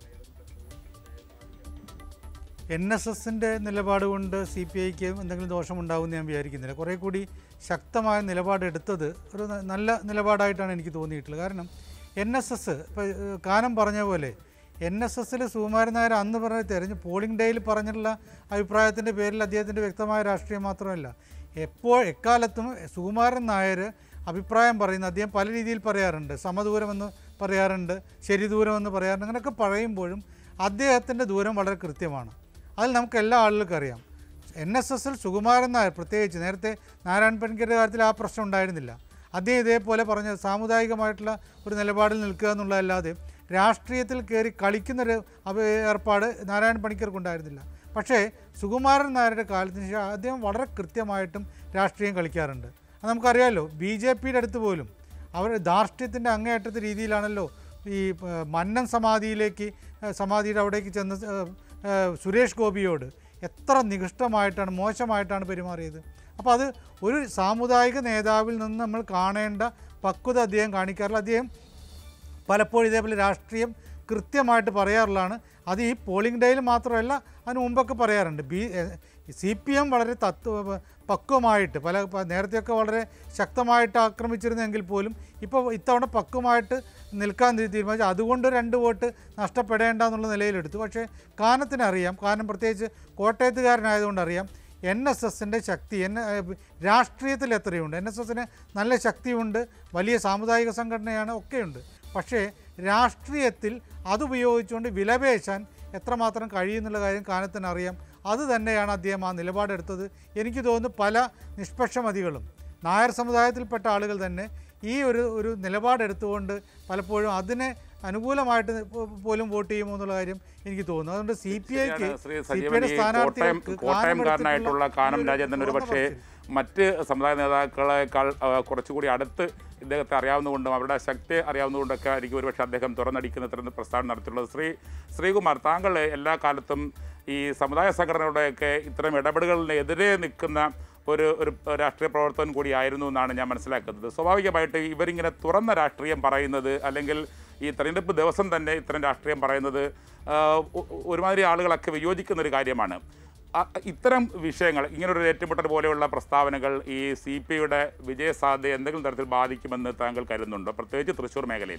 എൻ എസ് എസിൻ്റെ നിലപാട് കൊണ്ട് സി പി ഐക്ക് എന്തെങ്കിലും ദോഷമുണ്ടാകുമെന്ന് ഞാൻ വിചാരിക്കുന്നില്ല കുറേ കൂടി ശക്തമായ നിലപാടെടുത്തത് ഒരു ന- നല്ല നിലപാടായിട്ടാണ് എനിക്ക് തോന്നിയിട്ടുള്ളത് കാരണം എൻ എസ് എസ് ഇപ്പോൾ കാനം പറഞ്ഞ പോലെ എൻ എസ് എസിൽ സുകുമാരൻ നായർ അന്ന് പറഞ്ഞ തെരഞ്ഞ് പോളിംഗ് ഡേയിൽ പറഞ്ഞിട്ടുള്ള അഭിപ്രായത്തിൻ്റെ പേരിൽ അദ്ദേഹത്തിൻ്റെ വ്യക്തമായ രാഷ്ട്രീയം മാത്രമല്ല എപ്പോൾ എക്കാലത്തും സുകുമാരൻ നായർ അഭിപ്രായം പറയുന്ന അദ്ദേഹം പല രീതിയിൽ പറയാറുണ്ട് സമദൂരമെന്ന് പറയാറുണ്ട് ശരി ദൂരമെന്ന് പറയാറുണ്ട് അങ്ങനെയൊക്കെ പറയുമ്പോഴും അദ്ദേഹത്തിൻ്റെ ദൂരം വളരെ കൃത്യമാണ് അതിൽ നമുക്ക് എല്ലാ ആളുകൾക്കും അറിയാം എൻ എസ് എസിൽ സുകുമാരൻ നായർ പ്രത്യേകിച്ച് നേരത്തെ നാരായൺ പണിക്കരുടെ കാര്യത്തിൽ ആ പ്രശ്നം ഉണ്ടായിരുന്നില്ല അദ്ദേഹം ഇതേപോലെ പറഞ്ഞ സാമുദായികമായിട്ടുള്ള ഒരു നിലപാടിൽ നിൽക്കുക എന്നുള്ളതല്ലാതെ രാഷ്ട്രീയത്തിൽ കയറി കളിക്കുന്നൊരു അവ- ഏർപ്പാട് നാരായൺ പണിക്കർക്കുണ്ടായിരുന്നില്ല പക്ഷേ സുകുമാരൻ നായരുടെ കാലത്തിന് ശേഷം അദ്ദേഹം വളരെ കൃത്യമായിട്ടും രാഷ്ട്രീയം കളിക്കാറുണ്ട് അത് നമുക്കറിയാമല്ലോ ബി ജെ പിയുടെ അടുത്ത് പോലും അവർ ധാർഷ്ട്യത്തിൻ്റെ അങ്ങേയറ്റത്തെ രീതിയിലാണല്ലോ ഈ ഏർ, മന്നൻ സമാധിയിലേക്ക് ഏർ, സമാധിയുടെ അവിടേക്ക് ചെന്ന് ഏർ, ഏർ, സുരേഷ് ഗോപിയോട് എത്ര നികൃഷ്ടമായിട്ടാണ് മോശമായിട്ടാണ് പെരുമാറിയത് അപ്പോൾ അത് ഒരു സാമുദായിക നേതാവിൽ നിന്ന് നമ്മൾ കാണേണ്ട പക്വത അദ്ദേഹം കാണിക്കാറില്ല അദ്ദേഹം പലപ്പോഴും ഇതേപോലെ രാഷ്ട്രീയം കൃത്യമായിട്ട് പറയാറുള്ളതാണ് അത് ഈ പോളിംഗ് ഡേയിൽ മാത്രമല്ല അതിന് മുമ്പൊക്കെ പറയാറുണ്ട് ബി സി പി എം വളരെ തത്വ പക്വമായിട്ട് പല പ- നേരത്തെയൊക്കെ വളരെ ശക്തമായിട്ട് ആക്രമിച്ചിരുന്നെങ്കിൽ പോലും ഇപ്പോൾ ഇത്തവണ പക്വമായിട്ട് നിൽക്കാൻ തീ- തീരുമാനിച്ചു അതുകൊണ്ട് രണ്ട് വോട്ട് നഷ്ടപ്പെടേണ്ട എന്നുള്ള നിലയിലെടുത്തു പക്ഷേ കാനത്തിനറിയാം കാനം പ്രത്യേകിച്ച് കോട്ടയത്തുകാരനായതുകൊണ്ട് അറിയാം എൻ എസ് എസിൻ്റെ ശക്തി എൻ രാഷ്ട്രീയത്തിൽ എത്രയുണ്ട് എൻ എസ് എസിന് നല്ല ശക്തിയുണ്ട് വലിയ സാമുദായിക സംഘടനയാണ് ഒക്കെയുണ്ട് പക്ഷേ രാഷ്ട്രീയത്തിൽ അതുപയോഗിച്ചുകൊണ്ട് വിലപേശാൻ എത്രമാത്രം കഴിയുന്നുള്ള കാര്യം കാനത്തിന് അറിയാം അത് തന്നെയാണ് അദ്ദേഹം ആ നിലപാടെടുത്തത് എനിക്ക് തോന്നുന്നു പല നിഷ്പക്ഷമതികളും നായർ സമുദായത്തിൽപ്പെട്ട ആളുകൾ തന്നെ ഈ ഒരു ഒരു നിലപാടെടുത്തുകൊണ്ട് പലപ്പോഴും അതിനെ അനുകൂലമായിട്ട് പോ- പോലും വോട്ട് ചെയ്യുമോ എന്നുള്ള കാര്യം എനിക്ക് തോന്നുന്നു അതുകൊണ്ട് സി പി ഐക്ക് ശരിയാണ് ശ്രീ സി സജീവൻ പി ഐയുടെ ഈ കോട്ടയം സ്ഥാനാർത്ഥികൾക്ക് കോട്ടയംകാരനായിട്ടുള്ള കാനം ഈ ഒരു രാജേന്ദ്രൻ ഒരു തുറന്ന പക്ഷേ പറച്ചിൽ. മറ്റ് സമുദായ നേതാക്കളെക്കാൾ ആ, കുറച്ചുകൂടി അടുത്ത് ഇദ്ദേഹത്തെ അറിയാവുന്നതുകൊണ്ടും അവരുടെ ശക്തി അറിയാവുന്നതുകൊണ്ടൊക്കെ ആയിരിക്കും ഒരുപക്ഷെ അദ്ദേഹം തുറന്നടിക്കുന്ന ഇത്തരം പ്രസ്താവന നടത്തിയിട്ടുള്ളത് ശ്രീ ശ്രീകുമാർ താങ്കൾ എല്ലാ കാലത്തും ഈ സമുദായ സംഘടനകളുടെയൊക്കെ ഇത്തരം ഇടപെടലുകളിനെതിരെ നിൽക്കുന്ന ഒരു ഒരു രാഷ്ട്രീയ പ്രവർത്തകൻ കൂടിയായിരുന്നു എന്നാണ് ഞാൻ മനസ്സിലാക്കുന്നത് സ്വാഭാവികമായിട്ട് ഇവരിങ്ങനെ തുറന്ന രാഷ്ട്രീയം പറയുന്നത് അല്ലെങ്കിൽ ഈ തെരഞ്ഞെടുപ്പ് ദിവസം തന്നെ ഇത്തരം രാഷ്ട്രീയം പറയുന്നത് ആ, ഒ- ഒരുമാതിരി ആളുകളൊക്കെ വിയോജിക്കുന്ന ഒരു കാര്യമാണ് അ- ഇത്തരം വിഷയങ്ങൾ ഇങ്ങനൊരു ഏറ്റുമുട്ടൽ പോലെയുള്ള പ്രസ്താവനകൾ ഈ സി പി ഐയുടെ വിജയസാധ്യത എന്തെങ്കിലും തരത്തിൽ ബാധിക്കുമെന്ന് താങ്കൾ കരുതുന്നുണ്ടോ പ്രത്യേകിച്ച് തൃശ്ശൂർ മേഖലയിൽ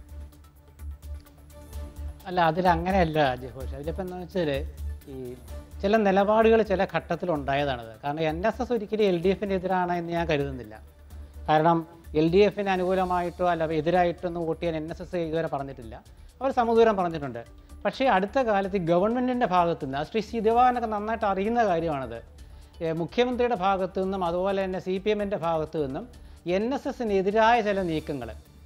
അല്ല അതിൽ അങ്ങനെയല്ല ജഹോഷ് അതിലിപ്പോൾ എന്താണെന്ന് വെച്ചാൽ ഈ ചില നിലപാടുകൾ ചില ഘട്ടത്തിൽ ഉണ്ടായതാണത് കാരണം എൻ എസ് എസ് ഒരിക്കലും എൽ ഡി എഫിന് എതിരാണ് എന്ന് ഞാൻ കരുതുന്നില്ല കാരണം എൽ ഡി എഫിന് അനുകൂലമായിട്ടോ അല്ല എതിരായിട്ടോ ഒന്നും വോട്ട് ചെയ്യാൻ എൻ എസ് എസ് ഇതുവരെ പറഞ്ഞിട്ടില്ല അവർ സമദൂരം പറഞ്ഞിട്ടുണ്ട് പക്ഷേ അടുത്ത കാലത്ത് ഈ ഗവൺമെൻറ്റിൻ്റെ ഭാഗത്തു നിന്ന് അത് ശ്രീ സി ദിവാകരനൊക്കെ നന്നായിട്ട് അറിയുന്ന കാര്യമാണത് ഏ, മുഖ്യമന്ത്രിയുടെ ഭാഗത്തു നിന്നും അതുപോലെ തന്നെ സി പി എമ്മിൻ്റെ ഭാഗത്തു നിന്നും എൻ എസ് എസിനെതിരായ ചില നീക്കങ്ങൾ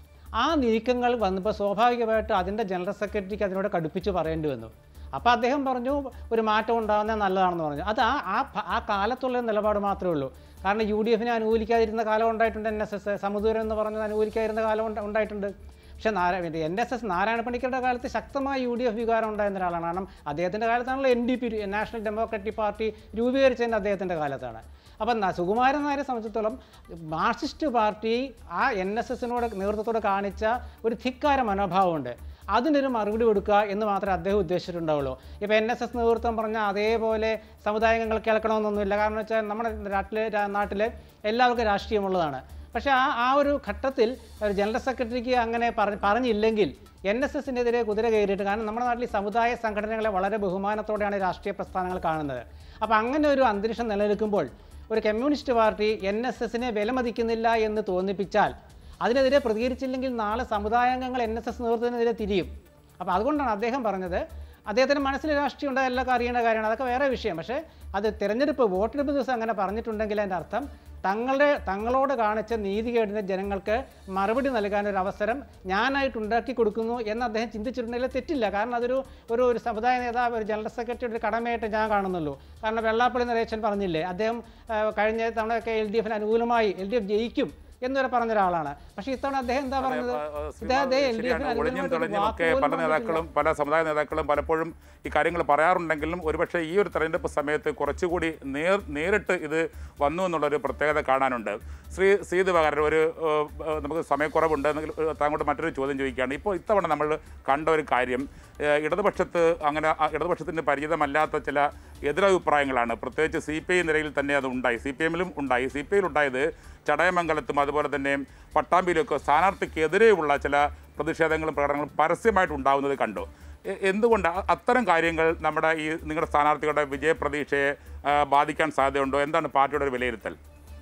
ആ നീക്കങ്ങൾ വന്നപ്പോൾ സ്വാഭാവികമായിട്ട് അതിൻ്റെ ജനറൽ സെക്രട്ടറിക്ക് അതിനോട് കടുപ്പിച്ച് പറയേണ്ടി വന്നു അപ്പോൾ അദ്ദേഹം പറഞ്ഞു ഒരു മാറ്റം ഉണ്ടാകുന്നത് നല്ലതാണെന്ന് പറഞ്ഞു അത് ആ ആ ഭ- ആ കാലത്തുള്ള ഒരു നിലപാട് മാത്രമേ ഉള്ളൂ കാരണം യു ഡി എഫിനെ അനുകൂലിക്കാതിരുന്ന കാലം ഉണ്ടായിട്ടുണ്ട് എൻ എസ് എസ് സമദൂരം എന്ന് പറഞ്ഞത് അനുകൂലിക്കാതിരുന്ന കാലം ഉണ്ട്- ഉണ്ടായിട്ടുണ്ട് പക്ഷേ Narayana N S S Narayana പണിക്കരുടെ കാലത്ത് ശക്തമായ യു ഡി എഫ് വികാരം ഉണ്ടായിരുന്ന ഒരാളാണ് കാരണം അദ്ദേഹത്തിൻ്റെ കാലത്താണല്ലോ N D P national democratic party രൂപീകരിച്ചതിൻ്റെ അദ്ദേഹത്തിൻ്റെ കാലത്താണ് അപ്പം ന- സുകുമാരൻ നായരെ സംബന്ധിച്ചിടത്തോളം മാർക്സിസ്റ്റ് പാർട്ടി ആ എൻ എസ് എസിനോട് നേതൃത്വത്തോട് കാണിച്ച ഒരു ധിക്കാര മനോഭാവമുണ്ട് അതിനൊരു മറുപടി കൊടുക്കുക എന്ന് മാത്രമേ അദ്ദേഹം ഉദ്ദേശിച്ചിട്ടുണ്ടാവുള്ളൂ ഇപ്പോൾ എൻ എസ് എസ് നേതൃത്വം പറഞ്ഞ അതേപോലെ സമുദായങ്ങൾ കേൾക്കണമെന്നൊന്നുമില്ല കാരണം വെച്ചാൽ നമ്മുടെ നാട്ടിലെ നാട്ടിൽ എല്ലാവർക്കും രാഷ്ട്രീയമുള്ളതാണ് പക്ഷേ ആ ആ ഒരു ഘട്ടത്തിൽ ഒരു ജനറൽ സെക്രട്ടറിക്ക് അങ്ങനെ പറഞ്ഞ് പറഞ്ഞില്ലെങ്കിൽ എൻ എസ് എസിനെതിരെ കുതിര കയറിയിട്ട് കാരണം നമ്മുടെ നാട്ടിൽ ഈ സമുദായ സംഘടനകളെ വളരെ ബഹുമാനത്തോടെയാണ് രാഷ്ട്രീയ പ്രസ്ഥാനങ്ങൾ കാണുന്നത് അപ്പോൾ അങ്ങനെ ഒരു അന്തരീക്ഷം നിലനിൽക്കുമ്പോൾ ഒരു കമ്മ്യൂണിസ്റ്റ് പാർട്ടി എൻ എസ് എസിനെ വിലമതിക്കുന്നില്ല എന്ന് തോന്നിപ്പിച്ചാൽ അതിനെതിരെ പ്രതികരിച്ചില്ലെങ്കിൽ നാളെ സമുദായാംഗങ്ങൾ എൻ എസ് എസ് നേതൃത്വത്തിനെതിരെ തിരിയും അപ്പോൾ അതുകൊണ്ടാണ് അദ്ദേഹം പറഞ്ഞത് അദ്ദേഹത്തിന് മനസ്സിൽ രാഷ്ട്രീയം ഉണ്ടായ എല്ലാവർക്കും അറിയേണ്ട കാര്യമാണ് അതൊക്കെ വേറെ വിഷയം പക്ഷേ അത് തിരഞ്ഞെടുപ്പ് വോട്ടെടുപ്പ് ദിവസം അങ്ങനെ പറഞ്ഞിട്ടുണ്ടെങ്കിൽ അതിൻ്റെ അർത്ഥം തങ്ങളുടെ തങ്ങളോട് കാണിച്ച നീതികേടിന് ജനങ്ങൾക്ക് മറുപടി നൽകാൻ ഒരു അവസരം ഞാനായിട്ട് ഉണ്ടാക്കി കൊടുക്കുന്നു എന്ന് അദ്ദേഹം ചിന്തിച്ചിട്ടുണ്ടെങ്കിൽ തെറ്റില്ല കാരണം അതൊരു ഒരു ഒരു സമുദായ നേതാവ് ഒരു ജനറൽ സെക്രട്ടറി ഒരു കടമയായിട്ട് ഞാൻ കാണുന്നുള്ളൂ കാരണം വെള്ളാപ്പള്ളി നരേശൻ പറഞ്ഞില്ലേ അദ്ദേഹം ആ, കഴിഞ്ഞ തവണയൊക്കെ എൽ ഡി എഫിന് അനുകൂലമായി എൽ ഡി എഫ് ജയിക്കും എന്നുവരെ പറഞ്ഞ ഒരാളാണ് പക്ഷേ ഇത്തവണ അദ്ദേഹം എന്താ പറഞ്ഞത് ഇദ്ദേഹം എൽ ഡി ശരിയാണ് എഫിന് ഒളിഞ്ഞും തെളിഞ്ഞും ഒക്കെ അനുകൂലമായിട്ട് പല നേതാക്കളും പല സമുദായ നേതാക്കളും പലപ്പോഴും ഈ കാര്യങ്ങൾ പറയാറുണ്ടെങ്കിലും ഒരുപക്ഷെ ഈ ഒരു തെരഞ്ഞെടുപ്പ് സമയത്ത് കുറച്ചുകൂടി നേർ നേരിട്ട് ഇത് വന്നു എന്നുള്ളൊരു പ്രത്യേകത കാണാനുണ്ട് ശ്രീ സി ദിവാകരൻ ഒരു ഏഹ്, ഏഹ്, നമുക്ക് സമയക്കുറവുണ്ട് എന്നെങ്കിൽ ഏഹ്, താങ്കളോട് മറ്റൊരു ചോദ്യം ചോദിക്കുകയാണ് ഇപ്പോൾ ഇത്തവണ നമ്മൾ കണ്ട ഒരു കാര്യം ഏഹ്, ഇടതുപക്ഷത്ത് അങ്ങനെ ആ ഇടതുപക്ഷത്തിന് പരിചിതമല്ലാത്ത ചില എതിരഭിപ്രായങ്ങളാണ് പ്രത്യേകിച്ച് സി പി ഐ നിരയിൽ തന്നെ അത് ഉണ്ടായി സി പി എമ്മിലും ഉണ്ടായി സി പി ഐയിൽ ഉണ്ടായത് ചടയമംഗലത്തും അതുപോലെ തന്നെ പട്ടാമ്പിയിലൊക്കെ സ്ഥാനാർത്ഥിക്കെതിരെയുള്ള ചില പ്രതിഷേധങ്ങളും പ്രകടനങ്ങളും പരസ്യമായിട്ട് ഉണ്ടാവുന്നത് കണ്ടു എ- എന്തുകൊണ്ട് അ- അത്തരം കാര്യങ്ങൾ നമ്മുടെ ഈ നിങ്ങളുടെ സ്ഥാനാർത്ഥികളുടെ വിജയപ്രതീക്ഷയെ ആ, ബാധിക്കാൻ സാധ്യതയുണ്ടോ എന്താണ് പാർട്ടിയുടെ ഒരു വിലയിരുത്തൽ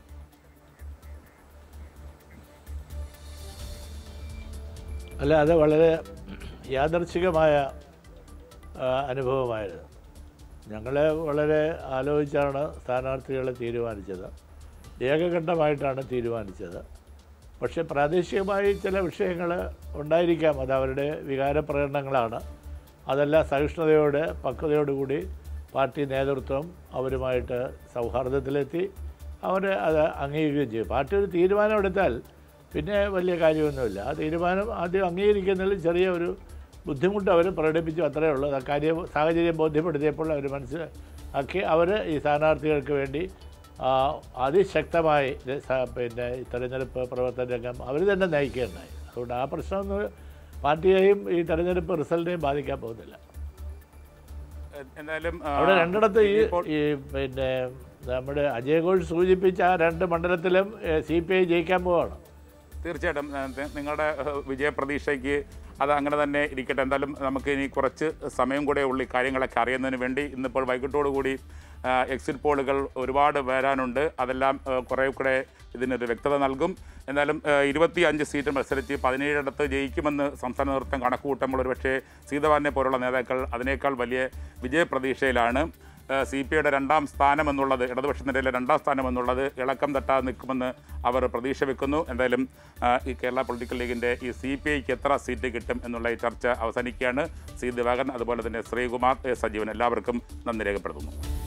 അല്ല അത് വളരെ യാദർച്ഛികമായ ആ, അനുഭവമായിരുന്നു ഞങ്ങൾ വളരെ ആലോചിച്ചാണ് സ്ഥാനാർത്ഥികളെ തീരുമാനിച്ചത് ഏകകണ്ഠമായിട്ടാണ് തീരുമാനിച്ചത് പക്ഷേ പ്രാദേശികമായി ചില വിഷയങ്ങൾ ഉണ്ടായിരിക്കാം അത് അവരുടെ വികാരപ്രകടനങ്ങളാണ് അതെല്ലാം സഹിഷ്ണുതയോടെ പക്വതയോടുകൂടി പാർട്ടി നേതൃത്വം അവരുമായിട്ട് സൗഹാർദ്ദത്തിലെത്തി അവർ അത് അംഗീകരിക്കുകയും ചെയ്യും പാർട്ടി ഒരു തീരുമാനം എടുത്താൽ പിന്നെ വലിയ കാര്യമൊന്നുമില്ല ആ തീരുമാനം ആദ്യം അംഗീകരിക്കുന്നതിൽ ചെറിയ ഒരു ബുദ്ധിമുട്ട് അവർ പ്രകടിപ്പിച്ചു അത്രയേ ഉള്ളൂ ആ കാര്യം സാഹചര്യം ബോധ്യപ്പെടുത്തിയപ്പോൾ അവർ മനസ്സിലാക്കി അവർ ഈ സ്ഥാനാർത്ഥികൾക്ക് വേണ്ടി ആ, അതിശക്തമായി ഇത് സ- പിന്നെ ഈ തെരഞ്ഞെടുപ്പ് പ്രവർത്തന രംഗം അവർ തന്നെ നയിക്കുകയുണ്ടായി അതുകൊണ്ട് ആ പ്രശ്നമൊന്നും പാർട്ടിയെയും ഈ തെരഞ്ഞെടുപ്പ് റിസൾട്ടിനെയും ബാധിക്കാൻ പോകുന്നില്ല എ- എന്തായാലും ആ, അവിടെ രണ്ടിടത്ത് ഈ ഇപ്പോൾ ഈ പിന്നെ നമ്മുടെ അജയ് ഘോഷ് സൂചിപ്പിച്ച ആ രണ്ട് മണ്ഡലത്തിലും സി പി ഐ ജയിക്കാൻ പോവാണ് തീർച്ചയായിട്ടും ഏ, നി- നിങ്ങളുടെ ഏഹ്, വിജയപ്രതീക്ഷയ്ക്ക് അത് അങ്ങനെ തന്നെ ഇരിക്കട്ടെ എന്തായാലും നമുക്ക് ഇനി കുറച്ച് സമയം കൂടെ ഉള്ളു ഈ കാര്യങ്ങളൊക്കെ അറിയുന്നതിന് വേണ്ടി ഇന്നിപ്പോൾ വൈകിട്ടോടുകൂടി ആ, എക്സിറ്റ് പോളുകൾ ഒരുപാട് വരാനുണ്ട് അതെല്ലാം ഏ, കുറേ കൂടെ ഇതിനൊരു വ്യക്തത നൽകും എന്തായാലും ഇരുപത്തി അഞ്ച് സീറ്റ് മത്സരിച്ച് പതിനേഴിടത്ത് ജയിക്കുമെന്ന് സംസ്ഥാന നേതൃത്വം കണക്കുകൂട്ടുമ്പോൾ ഒരുപക്ഷേ സീതവാനെ പോലുള്ള നേതാക്കൾ അതിനേക്കാൾ വലിയ വിജയപ്രതീക്ഷയിലാണ് സി പി ഐയുടെ രണ്ടാം സ്ഥാനം എന്നുള്ളത് ഇടതുപക്ഷ നിരയിലെ രണ്ടാം സ്ഥാനം എന്നുള്ളത് ഇളക്കം തട്ടാതെ നിൽക്കുമെന്ന് അവർ പ്രതീക്ഷ വെക്കുന്നു എന്തായാലും ആ, ഈ കേരള പൊളിറ്റിക്കൽ ലീഗിൻ്റെ ഈ സി പി ഐക്ക് എത്ര സീറ്റ് കിട്ടും എന്നുള്ള ഈ ചർച്ച അവസാനിക്കുകയാണ് സി ദിവാകരൻ അതുപോലെ തന്നെ ശ്രീകുമാർ എ. സജീവൻ എല്ലാവർക്കും നന്ദി രേഖപ്പെടുത്തുന്നു